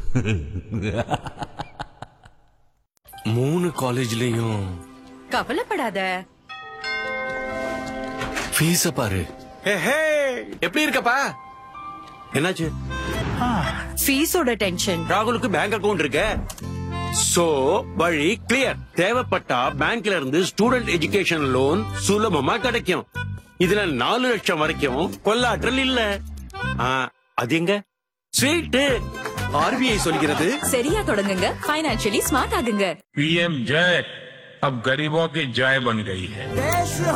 மூணு காலேஜ்லயும் கவலைப்படாத ஃபீஸ பாரு எப்படி இருக்கப்பா என்னாச்சு ஃபீஸோட டென்ஷன் ராகுலுக்கு பேங்க் அக்கவுண்ட் இருக்கு சோ வழி கிளியர் தேவைப்பட்டா பேங்க்ல இருந்து ஸ்டூடெண்ட் எஜுகேஷன் லோன் சுலபமா கிடைக்கும் இதுல நாலு லட்சம் வரைக்கும் கொள்ளாற்றல் இல்ல ஆ, அது எங்க ஸ்வீட் ஆர்பிஐ சொல்கிறது சரியா தொடங்குங்க ஃபைனான்சியலி ஸ்மார்ட் ஆகுங்க पीएम जय अब गरीबों की जय बन गई है देश